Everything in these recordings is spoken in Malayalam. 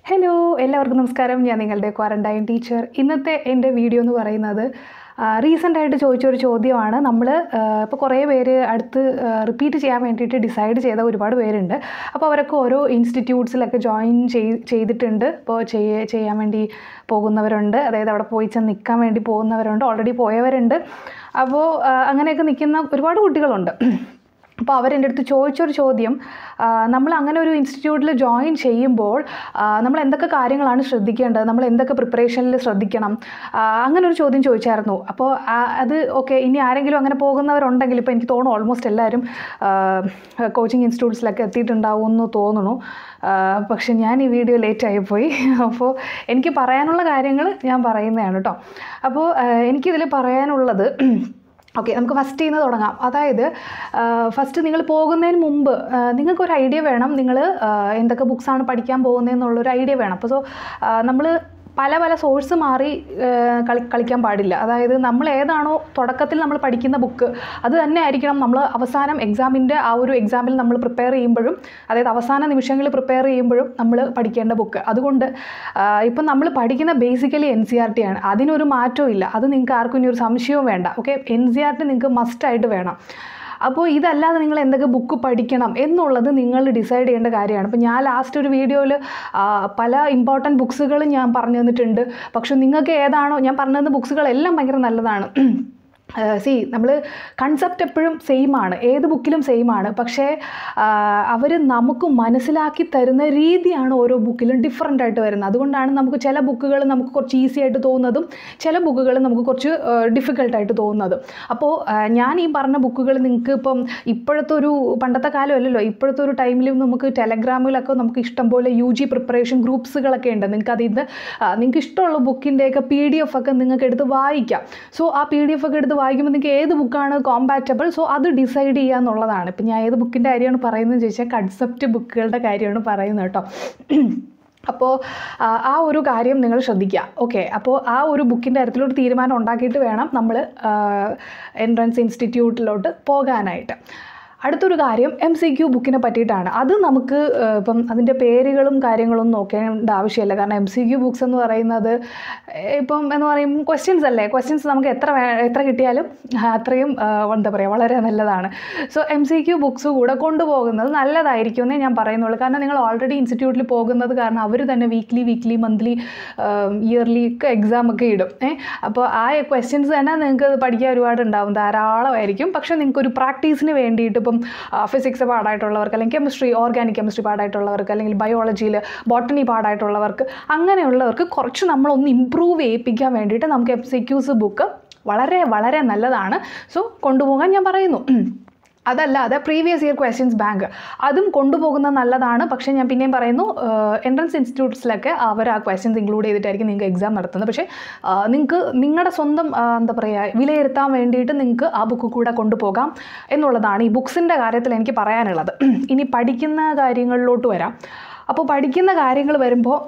ഹലോ എല്ലാവർക്കും നമസ്കാരം ഞാൻ നിങ്ങളുടെ ക്വാറൻറ്റൈൻ ടീച്ചർ ഇന്നത്തെ എൻ്റെ വീഡിയോ എന്ന് പറയുന്നത് റീസെൻ്റ് ആയിട്ട് ചോദിച്ചൊരു ചോദ്യമാണ് നമ്മൾ ഇപ്പോൾ കുറേ പേര് അടുത്ത് റിപ്പീറ്റ് ചെയ്യാൻ വേണ്ടിയിട്ട് ഡിസൈഡ് ചെയ്ത ഒരുപാട് പേരുണ്ട് അപ്പോൾ അവരൊക്കെ ഓരോ ഇൻസ്റ്റിറ്റ്യൂട്ട്സിലൊക്കെ ജോയിൻ ചെയ് ചെയ്തിട്ടുണ്ട് ഇപ്പോൾ ചെയ്യ ചെയ്യാൻ വേണ്ടി പോകുന്നവരുണ്ട് അതായത് അവിടെ പോയി ചെന്ന് നിൽക്കാൻ വേണ്ടി പോകുന്നവരുണ്ട് ഓൾറെഡി പോയവരുണ്ട് അപ്പോൾ അങ്ങനെയൊക്കെ നിൽക്കുന്ന ഒരുപാട് കുട്ടികളുണ്ട് അപ്പോൾ അവരെൻ്റെ അടുത്ത് ചോദിച്ചൊരു ചോദ്യം ആ, നമ്മൾ അങ്ങനെ ഒരു ഇൻസ്റ്റിറ്റ്യൂട്ടിൽ ജോയിൻ ചെയ്യുമ്പോൾ ആ, നമ്മൾ എന്തൊക്കെ കാര്യങ്ങളാണ് ശ്രദ്ധിക്കേണ്ടത് നമ്മൾ എന്തൊക്കെ പ്രിപ്പറേഷനിൽ ശ്രദ്ധിക്കണം ആ, അങ്ങനെ ഒരു ചോദ്യം ചോദിച്ചായിരുന്നു അപ്പോൾ ആ, അത് ഓക്കെ ഇനി ആരെങ്കിലും അങ്ങനെ പോകുന്നവരുണ്ടെങ്കിൽ ഇപ്പോൾ എനിക്ക് തോന്നുന്നു ഓൾമോസ്റ്റ് എല്ലാവരും കോച്ചിങ് ഇൻസ്റ്റിറ്റ്യൂട്ട്സിലൊക്കെ എത്തിയിട്ടുണ്ടാവും എന്ന് തോന്നുന്നു ആ, പക്ഷെ ഞാൻ ഈ വീഡിയോ ലേറ്റ് ആയിപ്പോയി അപ്പോൾ എനിക്ക് പറയാനുള്ള കാര്യങ്ങൾ ഞാൻ പറയുന്നതാണ് കേട്ടോ അപ്പോൾ ആ, എനിക്കിതിൽ പറയാനുള്ളത് ഓക്കെ നമുക്ക് ഫസ്റ്റ് ചെയ്യുന്നത് തുടങ്ങാം അതായത് ഫസ്റ്റ് നിങ്ങൾ പോകുന്നതിന് മുമ്പ് ആ, നിങ്ങൾക്കൊരു ഐഡിയ വേണം നിങ്ങൾ എന്തൊക്കെ ബുക്സാണ് പഠിക്കാൻ പോകുന്നതെന്നുള്ളൊരു ഐഡിയ വേണം അപ്പോൾ സോ നമ്മൾ പല പല സോഴ്സ് മാറി ആ, കളി കളിക്കാൻ പാടില്ല അതായത് നമ്മൾ ഏതാണോ തുടക്കത്തിൽ നമ്മൾ പഠിക്കുന്ന ബുക്ക് അത് തന്നെ ആയിരിക്കണം നമ്മൾ അവസാനം എക്സാമിൻ്റെ ആ ഒരു എക്സാമിൽ നമ്മൾ പ്രിപ്പയർ ചെയ്യുമ്പോഴും അതായത് അവസാന നിമിഷങ്ങളിൽ പ്രിപ്പയർ ചെയ്യുമ്പോഴും നമ്മൾ പഠിക്കേണ്ട ബുക്ക് അതുകൊണ്ട് ആ, ഇപ്പം നമ്മൾ പഠിക്കുന്ന basically N C R T ആണ് അതിനൊരു മാറ്റവും ഇല്ല അത് നിങ്ങൾക്ക് ആർക്കും ഇനി ഒരു സംശയവും വേണ്ട okay N C R T നിങ്ങൾക്ക് മസ്റ്റായിട്ട് വേണം അപ്പോൾ ഇതല്ലാതെ നിങ്ങൾ എന്തൊക്കെ ബുക്ക് പഠിക്കണം എന്നുള്ളത് നിങ്ങൾ ഡിസൈഡ് ചെയ്യേണ്ട കാര്യമാണ് ഇപ്പോൾ ഞാൻ ലാസ്റ്റ് ഒരു വീഡിയോയിൽ പല ഇമ്പോർട്ടൻറ്റ് ബുക്സുകൾ ഞാൻ പറഞ്ഞു തന്നിട്ടുണ്ട് പക്ഷെ നിങ്ങൾക്ക് ഏതാണോ ഞാൻ പറഞ്ഞു തന്ന ബുക്സുകളെല്ലാം ഭയങ്കര നല്ലതാണ് സി നമ്മൾ കൺസെപ്റ്റ് എപ്പോഴും സെയിം ആണ് ഏത് ബുക്കിലും സെയിം ആണ് പക്ഷേ അവർ നമുക്ക് മനസ്സിലാക്കി തരുന്ന രീതിയാണ് ഓരോ ബുക്കിലും ഡിഫറെൻ്റ് ആയിട്ട് വരുന്നത് അതുകൊണ്ടാണ് നമുക്ക് ചില ബുക്കുകൾ നമുക്ക് കുറച്ച് ഈസി ആയിട്ട് തോന്നുന്നതും ചില ബുക്കുകൾ നമുക്ക് കുറച്ച് ഡിഫിക്കൽട്ടായിട്ട് തോന്നുന്നതും അപ്പോൾ ഞാൻ ഈ പറഞ്ഞ ബുക്കുകൾ നിങ്ങൾക്ക് ഇപ്പം ഇപ്പോഴത്തെ ഒരു പണ്ടത്തെ കാലമല്ലല്ലോ ഇപ്പോഴത്തെ ഒരു ടൈമിലും നമുക്ക് ടെലഗ്രാമിലൊക്കെ നമുക്ക് ഇഷ്ടംപോലെ യു ജി പ്രിപ്പറേഷൻ ഗ്രൂപ്പ്സുകളൊക്കെ ഉണ്ട് നിങ്ങൾക്ക് അതിൽ നിന്ന് നിങ്ങൾക്ക് ഇഷ്ടമുള്ള ബുക്കിൻ്റെയൊക്കെ പി ഡി എഫ് ഒക്കെ നിങ്ങൾക്ക് എടുത്ത് വായിക്കാം സോ ആ പി ഡി എഫ് ഒക്കെ എടുത്ത് വായിക്കുമ്പോൾ നിങ്ങൾക്ക് ഏത് ബുക്കാണ് കോമ്പാറ്റബിൾ സോ അത് ഡിസൈഡ് ചെയ്യുക എന്നുള്ളതാണ് ഇപ്പം ഞാൻ ഏത് ബുക്കിൻ്റെ കാര്യമാണ് പറയുന്നത് ചോദിച്ചാൽ കൺസെപ്റ്റ് ബുക്കുകളുടെ കാര്യമാണ് പറയുന്നത് കേട്ടോ അപ്പോൾ ആ, ആ ഒരു കാര്യം നിങ്ങൾ ശ്രദ്ധിക്കുക ഓക്കെ അപ്പോൾ ആ ഒരു ബുക്കിൻ്റെ കാര്യത്തിലൊരു തീരുമാനം ഉണ്ടാക്കിയിട്ട് വേണം നമ്മൾ എൻട്രൻസ് ഇൻസ്റ്റിറ്റ്യൂട്ടിലോട്ട് പോകാനായിട്ട് അടുത്തൊരു കാര്യം എം സി ക്യു ബുക്കിനെ പറ്റിയിട്ടാണ് അത് നമുക്ക് ആ, ഇപ്പം അതിൻ്റെ പേരുകളും കാര്യങ്ങളും നോക്കേണ്ട ആവശ്യമില്ല കാരണം എം സി ക്യു ബുക്സ് എന്ന് പറയുന്നത് ഏഹ്, ഇപ്പം എന്ന് പറയും ക്വസ്റ്റ്യൻസ് അല്ലേ ക്വസ്റ്റ്യൻസ് നമുക്ക് എത്ര വേ- എത്ര കിട്ടിയാലും അത്രയും ആ, എന്താ പറയുക വളരെ നല്ലതാണ് so M C Q books കൂടെ കൊണ്ടുപോകുന്നത് നല്ലതായിരിക്കും എന്നേ ഞാൻ പറയുന്നുള്ളൂ കാരണം നിങ്ങൾ ഓൾറെഡി ഇൻസ്റ്റിറ്റ്യൂട്ടിൽ പോകുന്നത് കാരണം അവർ തന്നെ വീക്ക്ലി വീക്ക്ലി മന്ത്ലി ഇയർലി ഒക്കെ എക്സാം ഒക്കെ ഇടും ഏ അപ്പോൾ ആ ക്വസ്റ്റ്യൻസ് തന്നെ നിങ്ങൾക്ക് പഠിക്കാൻ ഒരുപാട് ഉണ്ടാവും ധാരാളമായിരിക്കും പക്ഷേ നിങ്ങൾക്ക് ഒരു പ്രാക്ടീസിന് വേണ്ടിയിട്ട് ഇപ്പം ഫിസിക്സ് പാടായിട്ടുള്ളവർക്ക് അല്ലെങ്കിൽ കെമിസ്ട്രി ഓർഗാനിക് കെമിസ്ട്രി പാടായിട്ടുള്ളവർക്ക് അല്ലെങ്കിൽ ബയോളജിയിൽ ബോട്ടണി പാടായിട്ടുള്ളവർക്ക് അങ്ങനെയുള്ളവർക്ക് കുറച്ച് നമ്മളൊന്ന് ഇമ്പ്രൂവ് ചെയ്യിപ്പിക്കാൻ വേണ്ടിയിട്ട് നമുക്ക് എം സി ക്യൂസ് ബുക്ക് വളരെ വളരെ നല്ലതാണ് സോ കൊണ്ടുപോകാൻ ഞാൻ പറയുന്നു അതല്ലാതെ പ്രീവിയസ് ഇയർ ക്വസ്റ്റ്യൻസ് ബാങ്ക് അതും കൊണ്ടുപോകുന്നത് നല്ലതാണ് പക്ഷേ ഞാൻ പിന്നെയും പറയുന്നു എൻട്രൻസ് ഇൻസ്റ്റിറ്റ്യൂട്ട്സിലൊക്കെ അവർ ആ ക്വസ്റ്റ്യൻസ് ഇൻക്ലൂഡ് ചെയ്തിട്ടായിരിക്കും നിങ്ങൾക്ക് എക്സാം നടത്തുന്നത് പക്ഷേ നിങ്ങൾക്ക് നിങ്ങളുടെ സ്വന്തം ആ, എന്താ പറയുക വിലയിരുത്താൻ വേണ്ടിയിട്ട് നിങ്ങൾക്ക് ആ ബുക്ക് കൂടെ കൊണ്ടുപോകാം എന്നുള്ളതാണ് ഈ ബുക്സിൻ്റെ കാര്യത്തിൽ എനിക്ക് പറയാനുള്ളത് ഇനി പഠിക്കുന്ന കാര്യങ്ങളിലോട്ട് വരാം അപ്പോൾ പഠിക്കുന്ന കാര്യങ്ങൾ വരുമ്പോൾ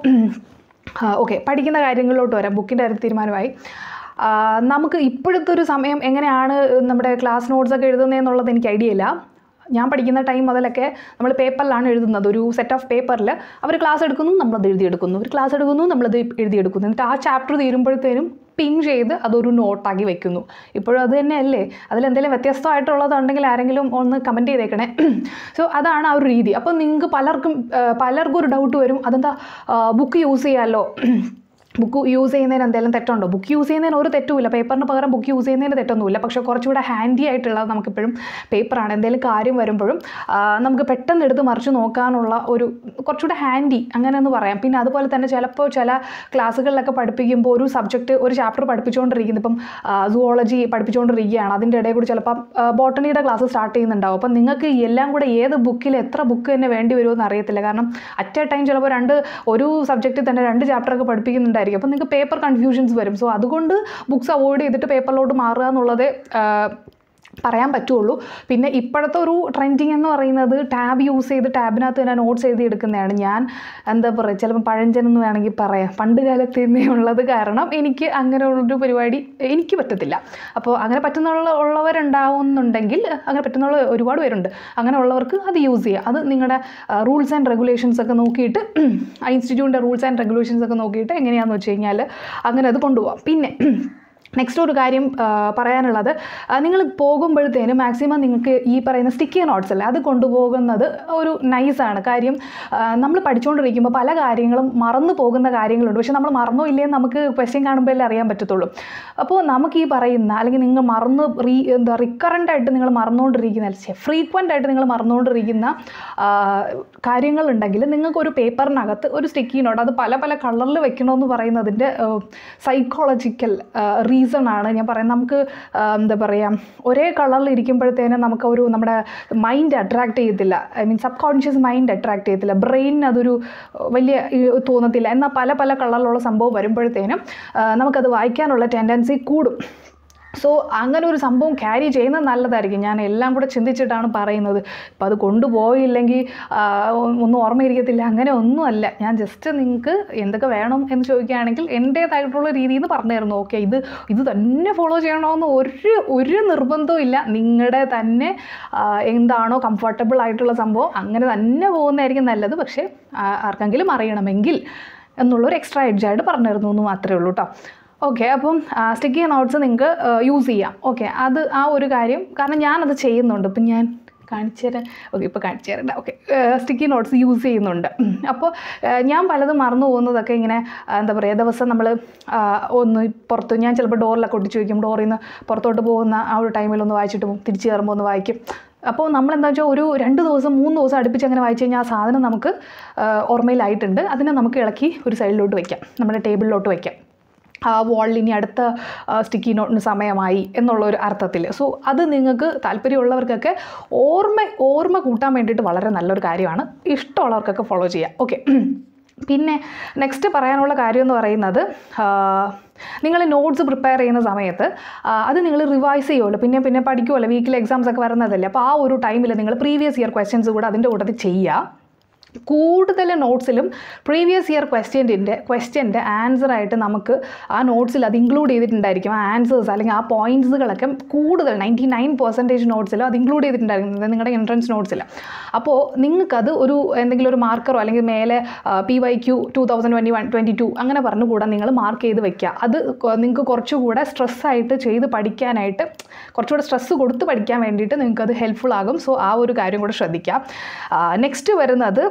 ഓക്കെ പഠിക്കുന്ന കാര്യങ്ങളിലോട്ട് വരാം ബുക്കിൻ്റെ കാര്യത്തിൽ തീരുമാനമായി ആ, നമുക്ക് ഇപ്പോഴത്തെ ഒരു സമയം എങ്ങനെയാണ് നമ്മുടെ ക്ലാസ് നോട്ട്സ് ഒക്കെ എഴുതുന്നതെന്നുള്ളത് എനിക്ക് ഐഡിയ ഇല്ല ഞാൻ പഠിക്കുന്ന ടൈം മുതലൊക്കെ നമ്മൾ പേപ്പറിലാണ് എഴുതുന്നത് ഒരു സെറ്റ് ഓഫ് പേപ്പറിൽ അവർ ക്ലാസ് എടുക്കുന്നു നമ്മളത് എഴുതിയെടുക്കുന്നു ഒരു ക്ലാസ് എടുക്കുന്നു നമ്മളത് എഴുതിയെടുക്കുന്നു എന്നിട്ട് ആ ചാപ്റ്റർ തീരുമ്പോഴത്തേനും പിൻ ചെയ്ത് അതൊരു നോട്ടാക്കി വെക്കുന്നു ഇപ്പോഴും അത് തന്നെയല്ലേ അതിലെന്തെങ്കിലും വ്യത്യസ്തമായിട്ടുള്ളതുണ്ടെങ്കിൽ ആരെങ്കിലും ഒന്ന് കമൻറ്റ് ചെയ്തേക്കണേ സോ അതാണ് ആ ഒരു രീതി അപ്പോൾ നിങ്ങൾക്ക് പലർക്കും ആ, പലർക്കും ഒരു ഡൗട്ട് വരും അതെന്താ ബുക്ക് യൂസ് ചെയ്യാമല്ലോ ബുക്ക് യൂസ് ചെയ്യുന്നതിന് എന്തെങ്കിലും തെറ്റുണ്ടോ ബുക്ക് യൂസ് ചെയ്യുന്നതിന് ഒരു തെറ്റുമില്ല പേപ്പറിന് പകരം ബുക്ക് യൂസ് ചെയ്യുന്നതിന് തെറ്റൊന്നുമില്ല പക്ഷേ കുറച്ചുകൂടെ ഹാൻഡി ആയിട്ടുള്ളത് നമുക്കിപ്പോഴും പേപ്പറാണ് എന്തെങ്കിലും കാര്യം വരുമ്പോഴും ആ, നമുക്ക് പെട്ടെന്ന് എടുത്ത് മറിച്ച് നോക്കാനുള്ള ഒരു കുറച്ചുകൂടെ ഹാൻഡി അങ്ങനെ എന്ന് പറയാം പിന്നെ അതുപോലെ തന്നെ ചിലപ്പോൾ ചില ക്ലാസ്സുകളിലൊക്കെ പഠിപ്പിക്കുമ്പോൾ ഒരു സബ്ജക്റ്റ് ഒരു ചാപ്റ്റർ പഠിപ്പിച്ചുകൊണ്ടിരിക്കുന്നത് ഇപ്പം സുവോളജി പഠിപ്പിച്ചുകൊണ്ടിരിക്കുകയാണ് അതിൻ്റെ ഇടയിൽ കൂടി ചിലപ്പോൾ ബോട്ടണിയുടെ ക്ലാസ് സ്റ്റാർട്ട് ചെയ്യുന്നുണ്ടാവും അപ്പം നിങ്ങൾക്ക് എല്ലാം കൂടെ ഏത് ബുക്കിൽ എത്ര ബുക്ക് തന്നെ വേണ്ടി വരുമെന്ന് അറിയത്തില്ല കാരണം അറ്റ് എ ടൈം ചിലപ്പോൾ രണ്ട് ഒരു സബ്ജക്റ്റിൽ തന്നെ രണ്ട് ചാപ്റ്ററൊക്കെ പഠിപ്പിക്കുന്നുണ്ടായിരിക്കും അപ്പോൾ നിങ്ങൾക്ക് പേപ്പർ കൺഫ്യൂഷൻസ് വരും സോ അതുകൊണ്ട് ബുക്സ് അവോയ്ഡ് ചെയ്തിട്ട് പേപ്പറിലോട്ട് മാറുക എന്നുള്ളത് പറയാൻ പറ്റുള്ളൂ പിന്നെ ഇപ്പോഴത്തെ ഒരു ട്രെൻഡിങ് എന്ന് പറയുന്നത് ടാബ് യൂസ് ചെയ്ത് ടാബിനകത്ത് തന്നെ നോട്ട്സ് എഴുതി എടുക്കുന്നതാണ് ഞാൻ എന്താ പറയുക ചിലപ്പോൾ പഴഞ്ചനെന്ന് വേണമെങ്കിൽ പറയാം പണ്ട് കാലത്ത് തന്നെ ഉള്ളത് കാരണം എനിക്ക് അങ്ങനെയുള്ളൊരു പരിപാടി എനിക്ക് പറ്റത്തില്ല അപ്പോൾ അങ്ങനെ പറ്റുന്നുള്ള ഉള്ളവരുണ്ടാവുന്നുണ്ടെങ്കിൽ അങ്ങനെ പറ്റുന്നുള്ള ഒരുപാട് പേരുണ്ട് അങ്ങനെ ഉള്ളവർക്ക് അത് യൂസ് ചെയ്യുക അത് നിങ്ങളുടെ റൂൾസ് ആൻഡ് റെഗുലേഷൻസ് ഒക്കെ നോക്കിയിട്ട് ആ ഇൻസ്റ്റിറ്റ്യൂട്ടിൻ്റെ റൂൾസ് ആൻഡ് റെഗുലേഷൻസ് ഒക്കെ നോക്കിയിട്ട് എങ്ങനെയാണെന്ന് വെച്ച് കഴിഞ്ഞാൽ അങ്ങനെ അത് കൊണ്ടുപോകാം പിന്നെ നെക്സ്റ്റ് ഒരു കാര്യം ആ, പറയാനുള്ളത് നിങ്ങൾ പോകുമ്പോഴത്തേനും മാക്സിമം നിങ്ങൾക്ക് ഈ പറയുന്ന സ്റ്റിക്കി നോട്ട്സ് അല്ലേ അത് കൊണ്ടുപോകുന്നത് ഒരു നൈസാണ് കാര്യം നമ്മൾ പഠിച്ചുകൊണ്ടിരിക്കുമ്പോൾ പല കാര്യങ്ങളും മറന്നു പോകുന്ന കാര്യങ്ങളുണ്ട് പക്ഷെ നമ്മൾ മറന്നോ ഇല്ലയെന്ന് നമുക്ക് ക്വസ്റ്റ്യൻ കാണുമ്പോഴല്ലേ അറിയാൻ പറ്റത്തുള്ളൂ അപ്പോൾ നമുക്ക് ഈ പറയുന്ന അല്ലെങ്കിൽ നിങ്ങൾ മറന്ന് റീ എന്താ റിക്കറൻ്റ് ആയിട്ട് നിങ്ങൾ മറന്നുകൊണ്ടിരിക്കുന്ന ഫ്രീക്വൻ്റ് ആയിട്ട് നിങ്ങൾ മറന്നുകൊണ്ടിരിക്കുന്ന ആ, കാര്യങ്ങളുണ്ടെങ്കിൽ നിങ്ങൾക്ക് ഒരു പേപ്പറിനകത്ത് ഒരു സ്റ്റിക്കി നോട്ട് അത് പല പല കളറിൽ വെക്കണമെന്ന് പറയുന്നതിൻ്റെ സൈക്കോളജിക്കൽ റീസൺ ആണ് ഞാൻ പറയുന്നത് നമുക്ക് ആ, എന്താ പറയുക ഒരേ കളറിൽ ഇരിക്കുമ്പോഴത്തേനും നമുക്ക് ഒരു നമ്മുടെ മൈൻഡ് അട്രാക്ട് ചെയ്യത്തില്ല I mean subconscious mind attract ചെയ്യത്തില്ല ബ്രെയിൻ അതൊരു വലിയ ഈ തോന്നത്തില്ല എന്നാൽ പല പല കളറിലുള്ള സംഭവം വരുമ്പോഴത്തേനും ആ, നമുക്കത് വായിക്കാനുള്ള ടെൻഡൻസി കൂടും സോ അങ്ങനെ ഒരു സംഭവം ക്യാരി ചെയ്യുന്നത് നല്ലതായിരിക്കും ഞാൻ എല്ലാം കൂടെ ചിന്തിച്ചിട്ടാണ് പറയുന്നത് ഇപ്പം അത് കൊണ്ടുപോയില്ലെങ്കിൽ ആ, ഒന്നും ഓർമ്മയിരിക്കത്തില്ല അങ്ങനെ ഒന്നുമല്ല ഞാൻ ജസ്റ്റ് നിങ്ങൾക്ക് എന്തൊക്കെ വേണം എന്ന് ചോദിക്കുകയാണെങ്കിൽ എൻ്റേതായിട്ടുള്ള രീതിയിൽ നിന്ന് പറഞ്ഞു തരുന്നു ഓക്കെ ഇത് ഇത് തന്നെ ഫോളോ ചെയ്യണമെന്ന് ഒരു ഒരു നിർബന്ധവും ഇല്ല നിങ്ങളുടെ തന്നെ ആ, എന്താണോ കംഫർട്ടബിൾ ആയിട്ടുള്ള സംഭവം അങ്ങനെ തന്നെ പോകുന്നതായിരിക്കും നല്ലത് പക്ഷേ ആ, ആർക്കെങ്കിലും അറിയണമെങ്കിൽ എന്നുള്ളൊരു എക്സ്ട്രാ എഡ്ജായിട്ട് പറഞ്ഞു തരുന്നു എന്ന് മാത്രമേ ഉള്ളൂ കേട്ടോ ഓക്കെ അപ്പം സ്റ്റിക്കി നോട്ട്സ് നിങ്ങൾക്ക് യൂസ് ചെയ്യാം ഓക്കെ അത് ആ ഒരു കാര്യം കാരണം ഞാനത് ചെയ്യുന്നുണ്ട് ഇപ്പം ഞാൻ കാണിച്ചു തരാൻ ഓക്കെ ഇപ്പോൾ കാണിച്ചു തരണ്ട ഓക്കെ സ്റ്റിക്കി നോട്ട്സ് യൂസ് ചെയ്യുന്നുണ്ട് ഉം. അപ്പോൾ ഏഹ്, ഞാൻ പലതും മറന്നു പോകുന്നതൊക്കെ ഇങ്ങനെ ആ, എന്താ പറയുക ദിവസം നമ്മൾ ഒന്ന് പുറത്ത് ഞാൻ ചിലപ്പോൾ ഡോറിലൊക്കെ ഒട്ടിച്ച് വയ്ക്കും ഡോറിൽ നിന്ന് പുറത്തോട്ട് പോകുന്ന ആ ഒരു ടൈമിൽ ഒന്ന് വായിച്ചിട്ട് പോകും തിരിച്ച് കയറുമ്പോൾ ഒന്ന് വായിക്കും അപ്പോൾ നമ്മൾ എന്താ വെച്ചാൽ ഒരു രണ്ട് ദിവസം മൂന്ന് ദിവസം അടുപ്പിച്ച് അങ്ങനെ വായിച്ചു കഴിഞ്ഞാൽ ആ സാധനം നമുക്ക് ആ, ഓർമ്മയിലായിട്ടുണ്ട് അതിനെ നമുക്ക് ഇളക്കി ഒരു സൈഡിലോട്ട് വയ്ക്കാം നമ്മുടെ ടേബിളിലോട്ട് വയ്ക്കാം ആ വാളിൽ ഇനി അടുത്ത സ്റ്റിക്കി നോട്ടിന് സമയമായി എന്നുള്ള ഒരു അർത്ഥത്തിൽ സോ അത് നിങ്ങൾക്ക് താല്പര്യമുള്ളവർക്കൊക്കെ ഓർമ്മ ഓർമ്മ കൂട്ടാൻ വേണ്ടിയിട്ട് വളരെ നല്ലൊരു കാര്യമാണ് ഇഷ്ടമുള്ളവർക്കൊക്കെ ഫോളോ ചെയ്യാം ഓക്കെ പിന്നെ നെക്സ്റ്റ് പറയാനുള്ള കാര്യം എന്ന് പറയുന്നത് നിങ്ങൾ നോട്ട്സ് പ്രിപ്പയർ ചെയ്യുന്ന സമയത്ത് ആ, അത് നിങ്ങൾ റിവൈസ് ചെയ്യുമല്ലോ പിന്നെ പിന്നെ പഠിക്കുമല്ലോ വീക്കിൽ എക്സാംസ് ഒക്കെ വരുന്നതല്ലേ അപ്പോൾ ആ ഒരു ടൈമിൽ നിങ്ങൾ പ്രീവിയസ് ഇയർ ക്വസ്റ്റ്യൻസ് കൂടെ അതിൻ്റെ കൂട്ടത്തിൽ ചെയ്യുക കൂടുതൽ നോട്ട്സിലും പ്രീവിയസ് ഇയർ ക്വസ്റ്റ്യൻ്റെ ക്വസ്റ്റ്യൻ്റെ ആൻസറായിട്ട് നമുക്ക് ആ നോട്ട്സിൽ അത് ഇൻക്ലൂഡ് ചെയ്തിട്ടുണ്ടായിരിക്കും ആ ആൻസേഴ്സ് അല്ലെങ്കിൽ ആ പോയിൻറ്റ്സുകളൊക്കെ കൂടുതൽ നയൻറ്റി നയൻ പെർസെൻറ്റേജ് നോട്ട്സിലും അത് ഇൻക്ലൂഡ് ചെയ്തിട്ടുണ്ടായിരിക്കും നിങ്ങളുടെ എൻട്രൻസ് നോട്ട്സിൽ അപ്പോൾ നിങ്ങൾക്കത് ഒരു എന്തെങ്കിലും ഒരു മാർക്കറോ അല്ലെങ്കിൽ മേലെ P Y Q two thousand twenty one twenty two അങ്ങനെ പറഞ്ഞുകൂടെ നിങ്ങൾ മാർക്ക് ചെയ്ത് വെക്കുക അത് കൊ- നിങ്ങൾക്ക് കുറച്ചുകൂടെ സ്ട്രെസ്സായിട്ട് ചെയ്ത് പഠിക്കാനായിട്ട് കുറച്ചുകൂടെ സ്ട്രെസ്സ് കൊടുത്ത് പഠിക്കാൻ വേണ്ടിയിട്ട് നിങ്ങൾക്കത് ഹെൽപ്ഫുൾ ആകും സോ ആ ഒരു കാര്യം കൂടെ ശ്രദ്ധിക്കാം നെക്സ്റ്റ് വരുന്നത്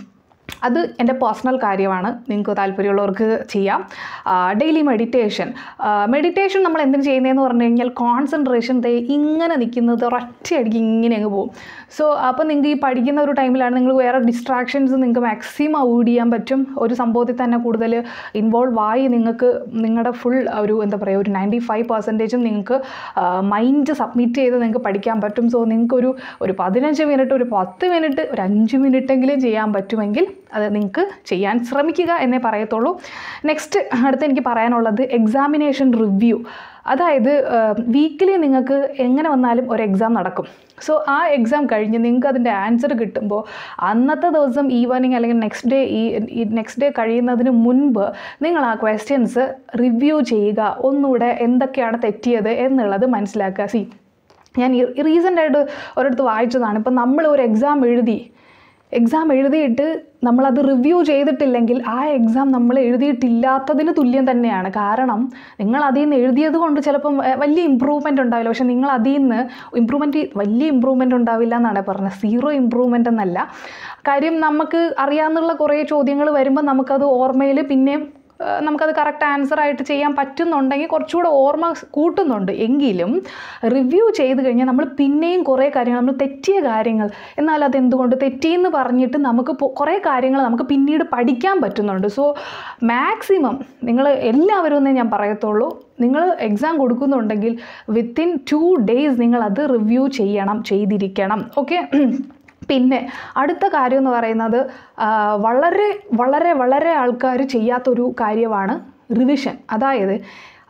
അത് എൻ്റെ പേഴ്സണൽ കാര്യമാണ് നിങ്ങൾക്ക് താല്പര്യമുള്ളവർക്ക് ചെയ്യാം ഡെയിലി മെഡിറ്റേഷൻ മെഡിറ്റേഷൻ നമ്മൾ എന്തിനു ചെയ്യുന്നതെന്ന് പറഞ്ഞു കഴിഞ്ഞാൽ കോൺസെൻട്രേഷൻ ദേ ഇങ്ങനെ നിൽക്കുന്നത് ഒരൊറ്റയടിക്ക് ഇങ്ങനെ അങ്ങ് പോകും സോ അപ്പോൾ നിങ്ങൾക്ക് ഈ പഠിക്കുന്ന ഒരു ടൈമിലാണ് നിങ്ങൾ വേറെ ഡിസ്ട്രാക്ഷൻസ് നിങ്ങൾക്ക് മാക്സിമം അവോയ്ഡ് ചെയ്യാൻ പറ്റും ഒരു സംഭവത്തിൽ തന്നെ കൂടുതൽ ഇൻവോൾവ് ആയി നിങ്ങൾക്ക് നിങ്ങളുടെ ഫുൾ ഒരു എന്താ പറയുക ഒരു നയൻറ്റി ഫൈവ് പെർസെൻറ്റേജും നിങ്ങൾക്ക് മൈൻഡ് സബ്മിറ്റ് ചെയ്ത് നിങ്ങൾക്ക് പഠിക്കാൻ പറ്റും സോ നിങ്ങൾക്ക് ഒരു ഒരു പതിനഞ്ച് മിനിറ്റ് ഒരു പത്ത് മിനിറ്റ് ഒരു അഞ്ച് മിനിറ്റെങ്കിലും ചെയ്യാൻ പറ്റുമെങ്കിൽ അത് നിങ്ങൾക്ക് ചെയ്യാൻ ശ്രമിക്കുക എന്നേ പറയത്തുള്ളൂ നെക്സ്റ്റ് അടുത്ത് എനിക്ക് പറയാനുള്ളത് എക്സാമിനേഷൻ റിവ്യൂ അതായത് വീക്കിലി നിങ്ങൾക്ക് എങ്ങനെ വന്നാലും ഒരു എക്സാം നടക്കും സോ ആ എക്സാം കഴിഞ്ഞ് നിങ്ങൾക്ക് അതിൻ്റെ ആൻസർ കിട്ടുമ്പോൾ അന്നത്തെ ദിവസം ഈവനിങ് അല്ലെങ്കിൽ നെക്സ്റ്റ് ഡേ ഈ നെക്സ്റ്റ് ഡേ കഴിയുന്നതിന് മുൻപ് നിങ്ങൾ ആ ക്വസ്റ്റ്യൻസ് റിവ്യൂ ചെയ്യുക ഒന്നുകൂടെ എന്തൊക്കെയാണ് തെറ്റിയത് എന്നുള്ളത് മനസ്സിലാക്കുക സി ഞാൻ റീസെൻ്റായിട്ട് ഒരിടത്ത് വായിച്ചതാണ് ഇപ്പം നമ്മൾ ഒരു എക്സാം എഴുതി എക്സാം എഴുതിയിട്ട് നമ്മളത് റിവ്യൂ ചെയ്തിട്ടില്ലെങ്കിൽ ആ എക്സാം നമ്മൾ എഴുതിയിട്ടില്ലാത്തതിന് തുല്യം തന്നെയാണ് കാരണം നിങ്ങൾ അതിൽ നിന്ന് എഴുതിയത് കൊണ്ട് ചിലപ്പം വ- വലിയ ഇമ്പ്രൂവ്മെൻ്റ് ഉണ്ടാവില്ല പക്ഷേ നിങ്ങൾ അതിൽ നിന്ന് ഇമ്പ്രൂവ്മെൻറ്റ് വലിയ ഇമ്പ്രൂവ്മെൻ്റ് ഉണ്ടാവില്ല എന്നാണ് പറഞ്ഞത് സീറോ ഇമ്പ്രൂവ്മെൻ്റ് എന്നല്ല കാര്യം നമുക്ക് അറിയാവുന്നുള്ള കുറേ ചോദ്യങ്ങൾ വരുമ്പോൾ നമുക്കത് ഓർമ്മയിൽ പിന്നെയും ഏഹ് നമുക്കത് കറക്റ്റ് ആൻസർ ആയിട്ട് ചെയ്യാൻ പറ്റുന്നുണ്ടെങ്കിൽ കുറച്ചുകൂടെ ഓർമ്മ കൂട്ടുന്നുണ്ട് എങ്കിലും റിവ്യൂ ചെയ്ത് കഴിഞ്ഞാൽ നമ്മൾ പിന്നെയും കുറേ കാര്യങ്ങൾ നമ്മൾ തെറ്റിയ കാര്യങ്ങൾ എന്നാൽ അത് എന്തുകൊണ്ട് തെറ്റിയെന്ന് പറഞ്ഞിട്ട് നമുക്ക് പൊ- കുറേ കാര്യങ്ങൾ നമുക്ക് പിന്നീട് പഠിക്കാൻ പറ്റുന്നുണ്ട് സോ മാക്സിമം നിങ്ങൾ എല്ലാവരും എന്നേ ഞാൻ പറയത്തുള്ളൂ നിങ്ങൾ എക്സാം കൊടുക്കുന്നുണ്ടെങ്കിൽ വിത്തിൻ ടു ഡേയ്സ് നിങ്ങൾ അത് റിവ്യൂ ചെയ്യണം ചെയ്തിരിക്കണം ഓക്കെ പിന്നെ അടുത്ത കാര്യം എന്ന് പറയുന്നത് ആ, വളരെ വളരെ വളരെ ആൾക്കാർ ചെയ്യാത്തൊരു കാര്യമാണ് റിവിഷൻ അതായത്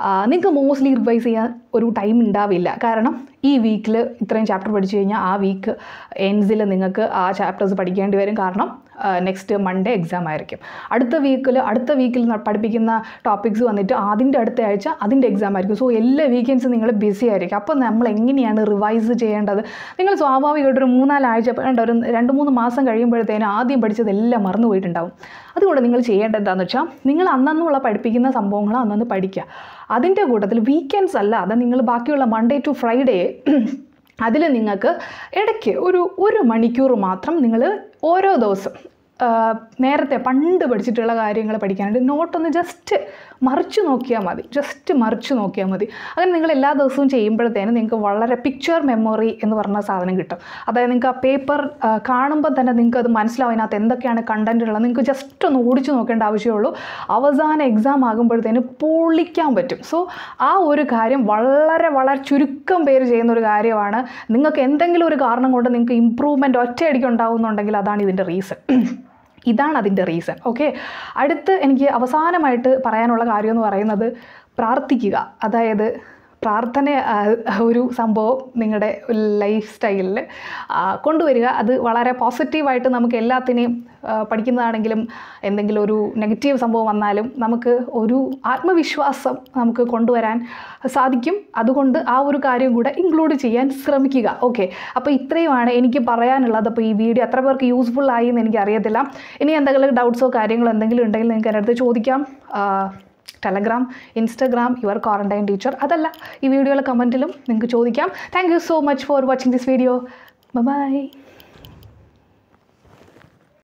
നിങ്ങൾക്ക് മോസ്റ്റ്ലി റിവൈസ് ചെയ്യാൻ ഒരു ടൈം ഉണ്ടാവില്ല കാരണം ഈ വീക്കിൽ ഇത്രയും ചാപ്റ്റർ പഠിച്ചു കഴിഞ്ഞാൽ ആ വീക്ക് എൻസിൽ നിങ്ങൾക്ക് ആ ചാപ്റ്റേഴ്സ് പഠിക്കേണ്ടി വരും കാരണം നെക്സ്റ്റ് മൺഡേ എക്സാം ആയിരിക്കും അടുത്ത വീക്കിൽ അടുത്ത വീക്കിൽ പഠിപ്പിക്കുന്ന ടോപ്പിക്സ് വന്നിട്ട് അതിൻ്റെ അടുത്ത ആഴ്ച അതിൻ്റെ എക്സാം ആയിരിക്കും സോ എല്ലാ വീക്കെൻഡ്സും നിങ്ങൾ ബിസി ആയിരിക്കും അപ്പോൾ നമ്മൾ എങ്ങനെയാണ് റിവൈസ് ചെയ്യേണ്ടത് നിങ്ങൾ സ്വാഭാവികമായിട്ട് ഒരു മൂന്നാലാഴ്ച വേണ്ട ഒരു രണ്ട് മൂന്ന് മാസം കഴിയുമ്പോഴത്തേനും ആദ്യം പഠിച്ചതെല്ലാം മറന്നു പോയിട്ടുണ്ടാവും അതുകൊണ്ട് നിങ്ങൾ ചെയ്യേണ്ടത് എന്താണെന്ന് വെച്ചാൽ നിങ്ങൾ അന്നുള്ള പഠിപ്പിക്കുന്ന സംഭവങ്ങൾ അന്നന്ന് പഠിക്കുക അതിൻ്റെ കൂട്ടത്തിൽ വീക്കെൻഡ്സ് അല്ലാതെ നിങ്ങൾ ബാക്കിയുള്ള മൺഡേ ടു ഫ്രൈഡേ അതിൽ നിങ്ങൾക്ക് ഇടയ്ക്ക് ഒരു ഒരു മണിക്കൂർ മാത്രം നിങ്ങൾ ഓരോ ദിവസം ആ, നേരത്തെ പണ്ട് പഠിച്ചിട്ടുള്ള കാര്യങ്ങൾ പഠിക്കാനായിട്ട് നോട്ടൊന്ന് ജസ്റ്റ് മറിച്ച് നോക്കിയാൽ മതി ജസ്റ്റ് മറിച്ച് നോക്കിയാൽ മതി അങ്ങനെ നിങ്ങൾ എല്ലാ ദിവസവും ചെയ്യുമ്പോഴത്തേനും നിങ്ങൾക്ക് വളരെ പിക്ചർ മെമ്മറി എന്ന് പറഞ്ഞ സാധനം കിട്ടും അതായത് നിങ്ങൾക്ക് ആ പേപ്പർ കാണുമ്പോൾ തന്നെ നിങ്ങൾക്ക് അത് മനസ്സിലാവും അതിനകത്ത് എന്തൊക്കെയാണ് കണ്ടൻറ്റ് ഉള്ളത് നിങ്ങൾക്ക് ജസ്റ്റ് ഒന്ന് ഓടിച്ച് നോക്കേണ്ട ആവശ്യമുള്ളൂ അവസാന എക്സാം ആകുമ്പോഴത്തേനും പൊളിക്കാൻ പറ്റും സോ ആ ഒരു കാര്യം വളരെ വളരെ ചുരുക്കം പേര് ചെയ്യുന്ന ഒരു കാര്യമാണ് നിങ്ങൾക്ക് എന്തെങ്കിലും ഒരു കാരണം കൊണ്ട് നിങ്ങൾക്ക് ഇമ്പ്രൂവ്മെൻറ്റ് ഒറ്റയടിക്ക് ഉണ്ടാകുന്നുണ്ടെങ്കിൽ അതാണ് ഇതിൻ്റെ റീസൺ ഇതാണ് അതിൻ്റെ റീസൺ ഓക്കെ അടുത്ത് എനിക്ക് അവസാനമായിട്ട് പറയാനുള്ള കാര്യം എന്ന് പറയുന്നത് പ്രാർത്ഥിക്കുക അതായത് പ്രാർത്ഥന ആ, ഒരു സംഭവം നിങ്ങളുടെ ലൈഫ് സ്റ്റൈലിൽ കൊണ്ടുവരിക അത് വളരെ പോസിറ്റീവായിട്ട് നമുക്ക് എല്ലാത്തിനെയും ആ, പഠിക്കുന്നതാണെങ്കിലും എന്തെങ്കിലും ഒരു നെഗറ്റീവ് സംഭവം വന്നാലും നമുക്ക് ഒരു ആത്മവിശ്വാസം നമുക്ക് കൊണ്ടുവരാൻ സാധിക്കും അതുകൊണ്ട് ആ ഒരു കാര്യം കൂടെ ഇൻക്ലൂഡ് ചെയ്യാൻ ശ്രമിക്കുക ഓക്കെ അപ്പോൾ ഇത്രയുമാണ് എനിക്ക് പറയാനുള്ളത് അപ്പോൾ ഈ വീഡിയോ എത്ര പേർക്ക് യൂസ്ഫുൾ ആയി എന്ന് എനിക്കറിയത്തില്ല ഇനി എന്തെങ്കിലും ഡൗട്ട്സോ കാര്യങ്ങളോ എന്തെങ്കിലും ഉണ്ടെങ്കിൽ നിങ്ങൾക്ക് എൻ്റെ അടുത്ത് ചോദിക്കാം ആ, Telegram Instagram your quarantine teacher അതല്ല ഈ വീഡിയോയിലെ കമൻറ്റിലും നിങ്ങൾക്ക് ചോദിക്കാം thank you so much for watching this video by